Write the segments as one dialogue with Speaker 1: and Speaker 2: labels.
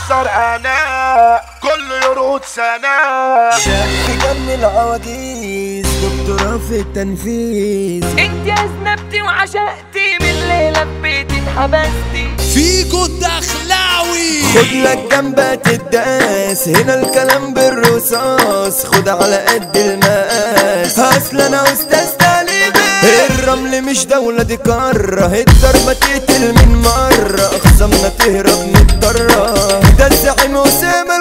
Speaker 1: بهزر انا كل يرقد سنة
Speaker 2: شاب جن العواجيز دكتوراه في التنفيذ
Speaker 3: انت اذنبتي وعشقتي من ليلة ببيتي اتحبستي
Speaker 4: فيجو الدخلاوي
Speaker 2: خد لك جنبك الداس هنا الكلام بالرصاص خد على قد المقاس اصل انا استاذ طالبي الرمل مش دولة دي قارة الضربة تقتل من مرة اخصامنا تهرب مضطرة ده الزعيم اسامة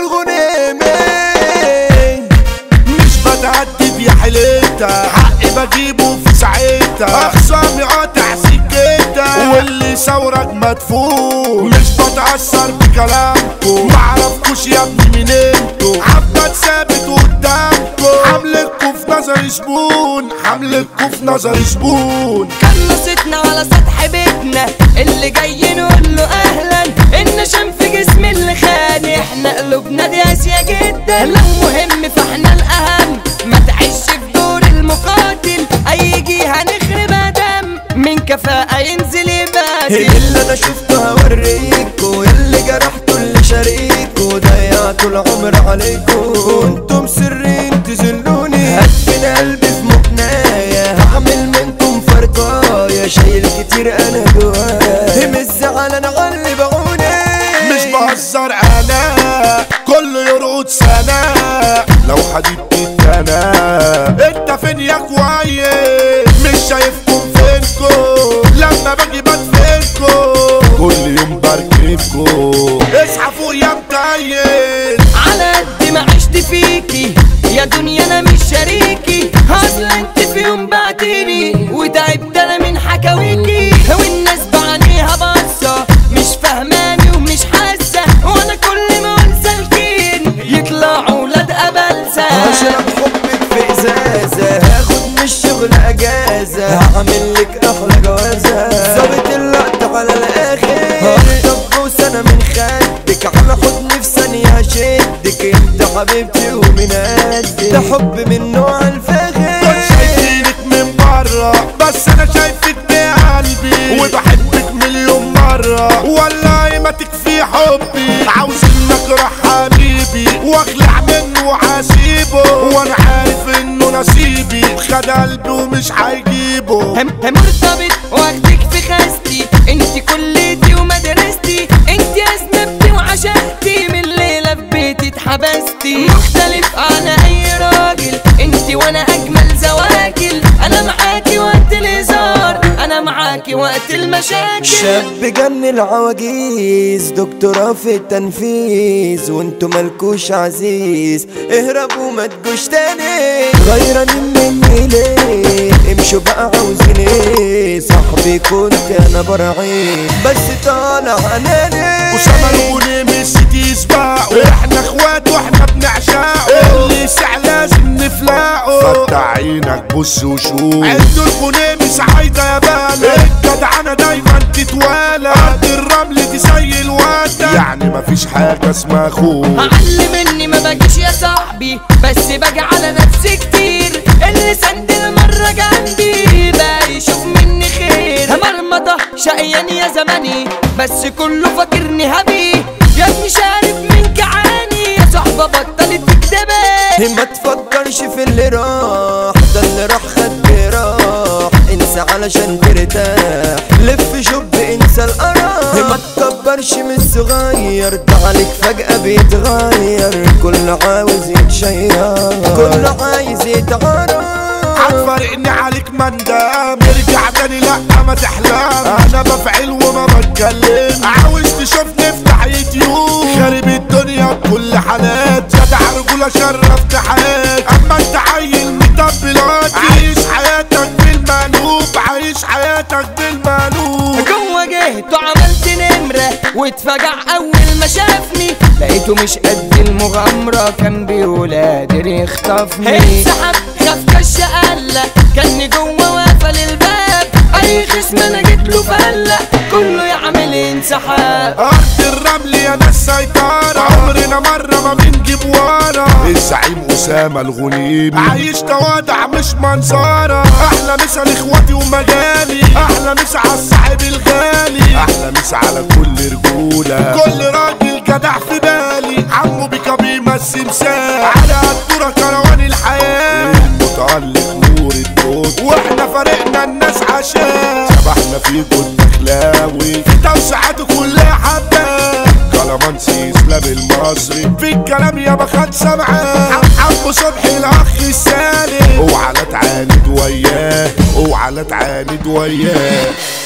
Speaker 2: الغنيمي
Speaker 1: مش بتعدي يا حليتها حقي بجيبه في ساعتها اخصامي قاطع سكتها واللي ثورك مدفون مش بتأثر بكلامكم معرفكوش يا ابني مين انتوا عبد ثابت قدامكم حملكوا في نظر زبون حملكوا في نظر زبون
Speaker 3: كنستنا على سطح بيتنا اللي جاي نقول له اهلا ان شم في جسم اللي خان احنا قلوبنا دي قاسية جدا لو مهم فاحنا الاهم ما تعيش في دور المقاتل اي جهة هنخربها دم من كفاءة ينزل يبادل
Speaker 2: اللي انا شفته هوريكوا اللي جرحته اللي شاريكوا ضيعتوا العمر عليكوا انتم سرين تذلوني هدفن قلبي في مقنايا هعمل منكم فرقايا شايل كتير انا جوايا مش زعل انا غلبعوني
Speaker 1: مش بهزر انا كل يرقد سنة لو حبيبتي انا انت فين يا كويس مش شايفكم فينكم لما باجي بدفنكم كل يوم بركبكم اصحى فوق يا متيل
Speaker 3: على قد ما عشت فيكي يا دنيا انا مش شريكي اصل انت في يوم بعتيني وتعبت انا من حكاويكي والناس بعينيها باصه مش فاهماني ومش حاسه وانا كل ما اقول سالكين يطلعوا ولاد ابلسه
Speaker 2: هشرب حبك في ازازه هاخد من الشغل اجازه هعمل لك احلى جوازه ظابط اللقطه على الاخر هخطف بوسه من خدك على حضني في ثانيه هشدك انت حبيبتي ومن قدك ده حب من نوع
Speaker 1: كنت
Speaker 2: الفاخر
Speaker 1: شايفينك من بره بس انا شايفك بقلبي وبحبك مليون مرة والله ما تكفي حبي عاوز انك راح حبيبي واخلع منه وعسيبه وانا عارف انه نصيبي خد قلبي ومش هيجيبه
Speaker 3: هم هم مرتبط واخدك في خاستي انت كليتي ومدرستي انت اذنبتي وعشقتي من ليلة في بيتي اتحبستي مختلف عن اي راجل انت وانا اجمل زواكل انا معاكي وقت الهزار انا معاكي وقت المشاكل
Speaker 2: شاب جن العواجيز دكتوراه في التنفيذ وانتو مالكوش عزيز اهربوا ما تجوش تاني غيرانين مني ليه امشوا بقى عاوزين ايه صاحبي كنت انا برعين بس طالع اناني
Speaker 1: وسما الغنيم السيتي يسبقوا احنا اخوات واحنا بنعشقه اللي سع لازم نفلقه فتح عينك بص وشوف عند الغنيم سعيدة يا بالا الجدعنة دايما تتوالى قد الرمل دي زي الوردة يعني مفيش حاجة اسمها خوف
Speaker 3: علم اني ما باجيش يا صاحبي بس باجي على نفسي كتير اللي سند المرة جنبي بقى يشوف مني خير مرمطة شقيان يا زماني بس كله فاكرني هبي يا ابني شارب من كعاني يا صاحبة بطلت تكدبي
Speaker 2: ما تفكرش في اللي راح ده اللي راح خد راح انسى علشان ترتاح لف شوف انسى القرار ما تكبرش من الصغير ده عليك فجأة بيتغير كله عاوز يتشير كله عايز يتعرف
Speaker 1: هتفرقني عليك مندام ارجع تاني لا ما تحلم انا بفعل وما بتكلم عاوز تشوفني افتح يوتيوب خارب الدنيا بكل حالات جدع رجولة شرفت حياتي اما انت عيل مطبلات عايش حياتك بالمقلوب عايش حياتك بالمقلوب
Speaker 3: جوه جهته عملت نمرة واتفجع أول ما شافني لقيته مش قد المغامرة كان بيقول قادر يخطفني انسحب خاف كش قلة كان جوه وقفل الباب أي خصم أنا جيت له فلة كله يعمل انسحاب
Speaker 1: ارض الرمل يا ناس سيطرة عمرنا مرة ما بنجيب ورا الزعيم اسامة الغنيم عايش تواضع مش منظرة احلى مسا لاخواتي ومجالي احلى مسا على الصاحب الغالي احلى مسا على كل رجولة كل راجل جدع في بالي العشاء شبحنا فيكوا الدخلاوي في توسعاته كلها حبة كلامانسي اسلام المصري في الكلام يا بخات سمعة عمو صبحي الاخ السالم اوعى لا تعاند وياه اوعى لا تعاند وياه